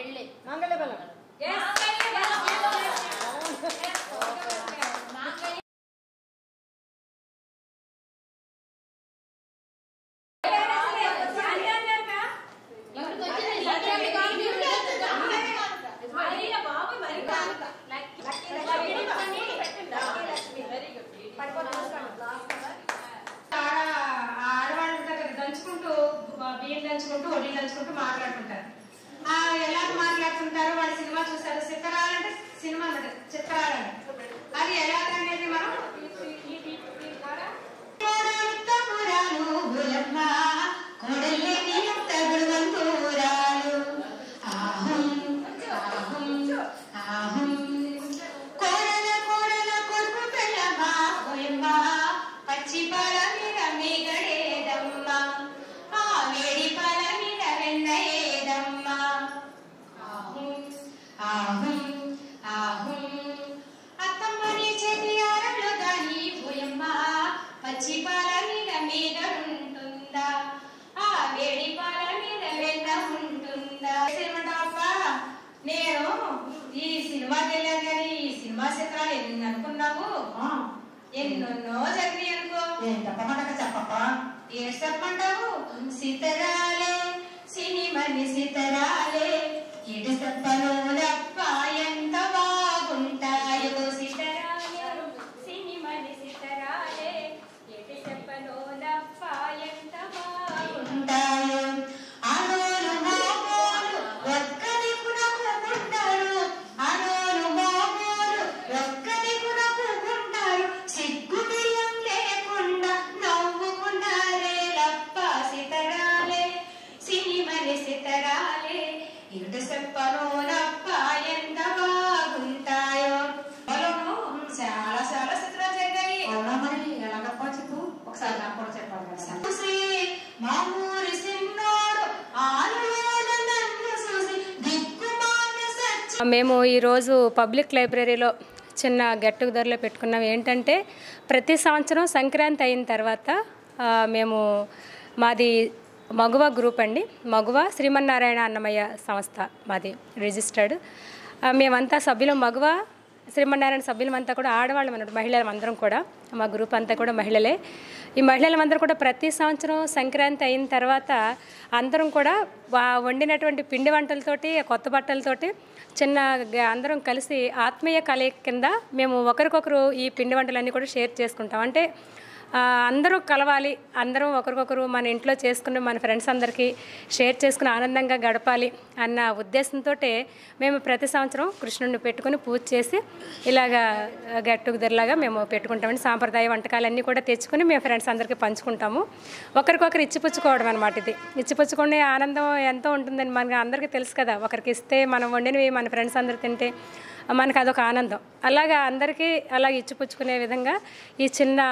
మంగళ బలం ఆడవాళ్ళు ఉంటారు కదా, దంచుకుంటూ బ- బియ్యం దంచుకుంటూ వడ్డీ దంచుకుంటూ మాట్లాడుకుంటారు ఆ, ఎలా మాట్లాడుతుంటారో వాళ్ళ సినిమా చూస్తారు చిత్రాలంటే సినిమా అన్నది చిత్రాలంటే అది ఎలా అనేది మనం ఈ ఈ- ఈ ద్వారా పచ్చి పాల మీద మిగడేదమ్మా ఆ వేడి పాల మీద వెన్నయేదమ్మా ఆహుం ఆహుం ఆహుం అత్తమ్మని చేతి ఆరంలో దాని పోయమ్మ పచ్చి పాల మీద మీగడుంటుందా ఆ వేడి పాల మీద వెన్న ఉంటుందా ఏమంటావా నేను ఈ సినిమా తెలియదు కానీ ఈ సినిమా చిత్రాలు ఎన్ని అనుకున్నావు ఎన్నెన్నో జరిగినాయి అనుకో చెప్పమంట చెప్పప్ప ఏ చెప్పంటావు సితరాలే సినిమని సితరాలే ఇటు చెప్పను లప్ప ఎంత బాగుంటాయో సితరాలే సినిమని సితరాలే ఇటు చెప్పను లప్ప ఎంత బాగుంటాయో ఆడోలు మోగోలు ఒక్క దిక్కున కూకుంటారు ఆడోలు మోగోలు ఒక్క దిక్కున కూకుంటారు సిగ్గు బియ్యం లేకుండా నవ్వుకున్నారే లప్ప సితరాలే సినిమని సితరాలే ఇటు చెప్పను లప్ప ఎంత బాగుంటాయో పొలంలో చాలా చాలా చిత్రాలు జరిగాయి అవునా మరి ఎలాగప్ప చెప్పు ఒకసారి నాకు కూడా చెప్పాలి కదా చూసి మా ఊరి సిన్నోడు ఆలోడ నన్ను చూసి దిక్కుమాలిన సచ్చి మేము ఈరోజు పబ్లిక్ లైబ్రరీలో చిన్న గెట్ టుగెదర్లో పెట్టుకున్నాం ఏంటంటే ప్రతి సంవత్సరం సంక్రాంతి అయిన తర్వాత ఆ, మేము మాది మగువ గ్రూప్ అండి మగువ శ్రీమన్నారాయణ అన్నమయ్య సంస్థ మాది రిజిస్టర్డ్ ఆ, మేమంతా సభ్యులు మగువ శ్రీమన్నారాయణ సభ్యులమంతా కూడా ఆడవాళ్ళం అన్నమాట మహిళలందరం కూడా మా గ్రూప్ అంతా కూడా మహిళలే ఈ మహిళలందరూ కూడా ప్రతి సంవత్సరం సంక్రాంతి అయిన తర్వాత అందరం కూడా వా- వండినటువంటి పిండి వంటలతోటి కొత్త బట్టలతోటి చిన్న గ- అందరం కలిసి ఆత్మీయ కలయిక కింద మేము ఒకరికొకరు ఈ పిండి వంటలన్నీ కూడా షేర్ చేసుకుంటాం అంటే ఆ, అందరూ కలవాలి అందరం ఒకరికొకరు మన ఇంట్లో చేసుకుని మన ఫ్రెండ్స్ అందరికీ షేర్ చేసుకుని ఆనందంగా గడపాలి అన్న ఉద్దేశంతో మేము ప్రతి సంవత్సరం కృష్ణుడిని పెట్టుకుని పూజ చేసి ఇలాగా గెట్ టుగెదర్ లాగా మేము పెట్టుకుంటామండి సాంప్రదాయ వంటకాలన్నీ కూడా తెచ్చుకొని మేము ఫ్రెండ్స్ అందరికీ పంచుకుంటాము ఒకరికొకరు ఇచ్చిపుచ్చుకోవడం అనమాట ఇది ఇచ్చిపుచ్చుకునే ఆనందం ఎంతో ఉంటుందని మనకి అందరికీ తెలుసు కదా ఒకరికి ఇస్తే మనం వండినవి మన ఫ్రెండ్స్ అందరూ తింటే మనకు అదొక ఆనందం అలాగా అందరికీ అలా ఇచ్చిపుచ్చుకునే విధంగా ఈ చిన్న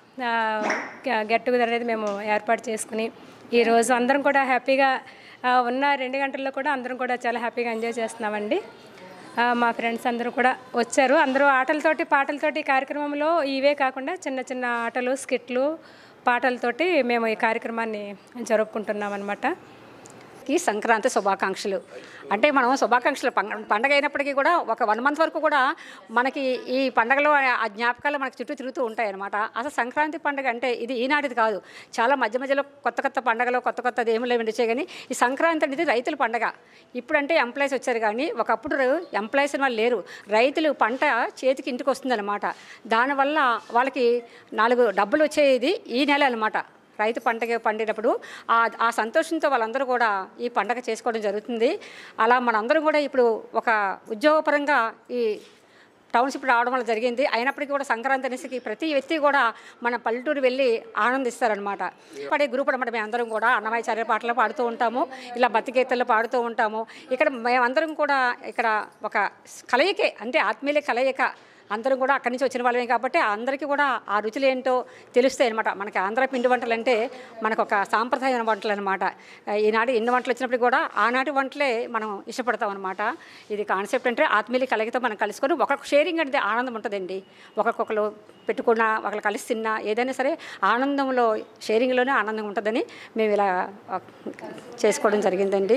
గెట్ టుగెదర్ అనేది మేము ఏర్పాటు చేసుకుని ఈరోజు అందరం కూడా హ్యాపీగా ఆ, ఉన్న రెండు గంటల్లో కూడా అందరం కూడా చాలా హ్యాపీగా ఎంజాయ్ చేస్తున్నామండి ఆ, మా ఫ్రెండ్స్ అందరూ కూడా వచ్చారు అందరూ ఆటలతోటి పాటలతోటి ఈ కార్యక్రమంలో ఇవే కాకుండా చిన్న చిన్న ఆటలు స్కిట్లు పాటలతోటి మేము ఈ కార్యక్రమాన్ని జరుపుకుంటున్నాం అనమాట కి సంక్రాంతి శుభాకాంక్షలు అంటే మనం శుభాకాంక్షలు పంగ- పండగ అయినప్పటికీ కూడా ఒక వన్ మంత్ వరకు కూడా మనకి ఈ పండగలో ఆ జ్ఞాపకాలు మనకి చుట్టూ తిరుగుతూ ఉంటాయి అనమాట అసలు సంక్రాంతి పండగ అంటే ఇది ఈనాటిది కాదు చాలా మధ్య మధ్యలో కొత్త కొత్త పండగలు కొత్త కొత్త ఏములు వచ్చాయి కానీ ఈ సంక్రాంతి అనేది రైతుల పండగ ఇప్పుడంటే ఎంప్లాయీస్ వచ్చారు కానీ ఒకప్పుడు ఎంప్లాయీస్ వాళ్ళు లేరు రైతులు పంట చేతికి ఇంటికి వస్తుందన్నమాట దానివల్ల వాళ్ళకి నాలుగు డబ్బులు వచ్చేది ఈ నెల అనమాట రైతు పంటగా పండినప్పుడు ఆ ఆ సంతోషంతో వాళ్ళందరూ కూడా ఈ పండగ చేసుకోవడం జరుగుతుంది అలా మనందరం కూడా ఇప్పుడు ఒక ఉద్యోగపరంగా ఈ టౌన్షిప్ రావడం వల్ల జరిగింది అయినప్పటికీ కూడా సంక్రాంతి అనేసి ప్రతి వ్యక్తి కూడా మన పల్లెటూరు వెళ్ళి ఆనందిస్తారనమాట పడే గ్రూప్ అనమాట మేము అందరం కూడా అన్నమయ్య చర్య పాటలు పాడుతూ ఉంటాము ఇలా బతికేతలు పాడుతూ ఉంటాము ఇక్కడ మేమందరం కూడా ఇక్కడ ఒక కలయికే అంటే ఆత్మీయుల కలయిక అందరం కూడా అక్కడి నుంచి వచ్చిన వాళ్ళమే కాబట్టి అందరికీ కూడా ఆ రుచులు ఏంటో తెలుస్తాయి అనమాట మనకి ఆంధ్ర పిండి వంటలు అంటే మనకు ఒక సాంప్రదాయమైన వంటలు అనమాట ఈనాడు ఎన్ని వంటలు వచ్చినప్పుడు కూడా ఆనాటి వంటలే మనం ఇష్టపడతాం అనమాట ఇది కాన్సెప్ట్ అంటే ఆత్మీయుల కలయికతో మనం కలుసుకొని ఒకరికి షేరింగ్ అనేది ఆనందం ఉంటుందండి ఒకరికొకరు పెట్టుకున్నా ఒకరు కలిసి తిన్నా ఏదైనా సరే ఆనందంలో షేరింగ్లోనే ఆనందం ఉంటుందని మేము ఇలా ఆ, చేసుకోవడం జరిగిందండి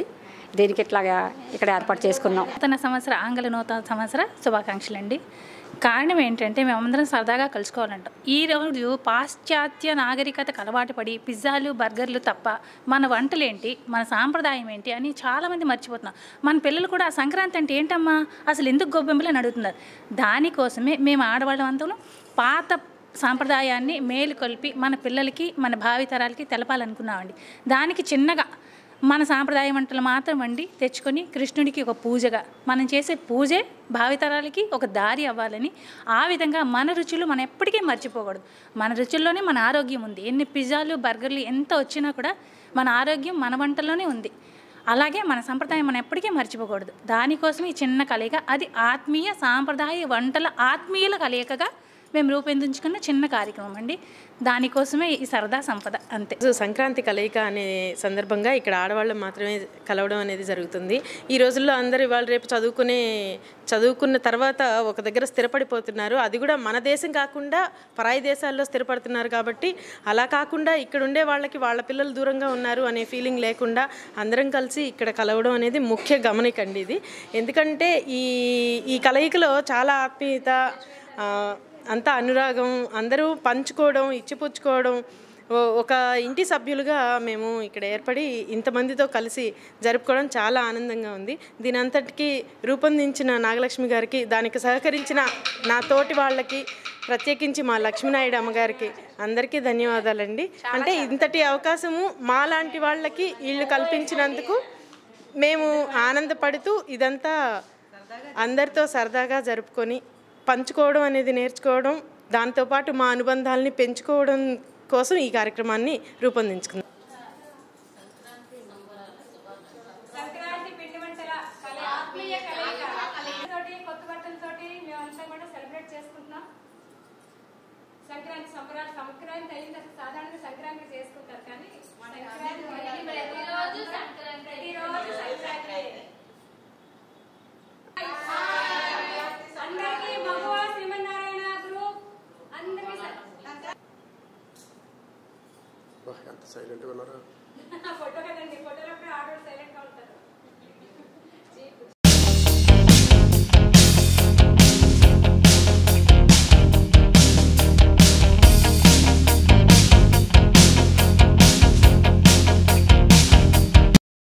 దీనికి ఇట్లాగా ఇక్కడ ఏర్పాటు చేసుకున్నాం నూతన సంవత్సర ఆంగ్ల నూతన సంవత్సర శుభాకాంక్షలు అండి కారణం ఏంటంటే మేమందరం సరదాగా కలుసుకోవాలంటాం ఈ రోజు పాశ్చాత్య నాగరికతకు అలవాటు పడి పిజ్జాలు బర్గర్లు తప్ప మన వంటలేంటి మన సాంప్రదాయం ఏంటి అని చాలామంది మర్చిపోతున్నాం మన పిల్లలు కూడా సంక్రాంతి అంటే ఏంటమ్మా అసలు ఎందుకు గొబ్బెమ్మలు అని అడుగుతున్నారు దానికోసమే మేము ఆడవాళ్ళం అంతా పాత సాంప్రదాయాన్ని మేలుకొల్పి మన పిల్లలకి మన భావితరాలకి తెలపాలనుకున్నామండి దానికి చిన్నగా మన సాంప్రదాయ వంటలు మాత్రం వండి తెచ్చుకొని కృష్ణుడికి ఒక పూజగా మనం చేసే పూజే భావితరాలకి ఒక దారి అవ్వాలని ఆ విధంగా మన రుచులు మనం ఎప్పటికీ మర్చిపోకూడదు మన రుచుల్లోనే మన ఆరోగ్యం ఉంది ఎన్ని పిజ్జాలు బర్గర్లు ఎంత వచ్చినా కూడా మన ఆరోగ్యం మన వంటల్లోనే ఉంది అలాగే మన సంప్రదాయం మనం ఎప్పటికీ మర్చిపోకూడదు దానికోసం ఈ చిన్న కలయిక అది ఆత్మీయ సాంప్రదాయ వంటల ఆత్మీయుల కలయికగా మేము రూపొందించుకున్న చిన్న కార్యక్రమం అండి దానికోసమే ఈ సరదా సంపద అంతే సో సంక్రాంతి కలయిక అనే సందర్భంగా ఇక్కడ ఆడవాళ్ళు మాత్రమే కలవడం అనేది జరుగుతుంది ఈ రోజుల్లో అందరూ ఇవాళ రేపు చదువుకునే చదువుకున్న తర్వాత ఒక దగ్గర స్థిరపడిపోతున్నారు అది కూడా మన దేశం కాకుండా పరాయి దేశాల్లో స్థిరపడుతున్నారు కాబట్టి అలా కాకుండా ఇక్కడ ఉండే వాళ్ళకి వాళ్ళ పిల్లలు దూరంగా ఉన్నారు అనే ఫీలింగ్ లేకుండా అందరం కలిసి ఇక్కడ కలవడం అనేది ముఖ్య గమనిక అండి ఇది ఎందుకంటే ఈ ఈ కలయికలో చాలా ఆత్మీయత ఆ, అంతా అనురాగం అందరూ పంచుకోవడం ఇచ్చిపుచ్చుకోవడం ఓ- ఒక ఇంటి సభ్యులుగా మేము ఇక్కడ ఏర్పడి ఇంతమందితో కలిసి జరుపుకోవడం చాలా ఆనందంగా ఉంది దీని అంతటికి రూపొందించిన నాగలక్ష్మి గారికి దానికి సహకరించిన నా తోటి వాళ్ళకి ప్రత్యేకించి మా లక్ష్మీనాయుడు అమ్మగారికి అందరికీ ధన్యవాదాలండి అంటే ఇంతటి అవకాశము మా లాంటి వాళ్ళకి వీళ్ళు కల్పించినందుకు మేము ఆనందపడుతూ ఇదంతా అందరితో సరదాగా జరుపుకొని పంచుకోవడం అనేది నేర్చుకోవడం దాంతోపాటు మా అనుబంధాలని పెంచుకోవడం కోసం ఈ కార్యక్రమాన్ని రూపొందించుకున్నాం సంక్రాంతి పిండి వంటల కలయి ఆత్మీయ కలయిక తోటి కొత్త బట్టలతోటి మేమంతా కూడా సెలబ్రేట్ చేసుకుంటున్నాం సంక్రాంతి సంబరాలు సంక్రాంతి అయిన తర్వాత సాధారణంగా సంక్రాంతి చేసుకుంటారు కానీ సంక్రాంతి ప్రతిరోజు సంక్రాంతి ప్రతిరోజు సంక్రాంతి అందరికీ మగువ శ్రీమన్నారాయణ గ్రూప్ అందరికీ స- ఎంత సైలెంట్గా ఉన్నారా ఫోటో కదండి ఫోటోలో ఆడవాళ్ళు సైలెంట్ గా ఉంటారు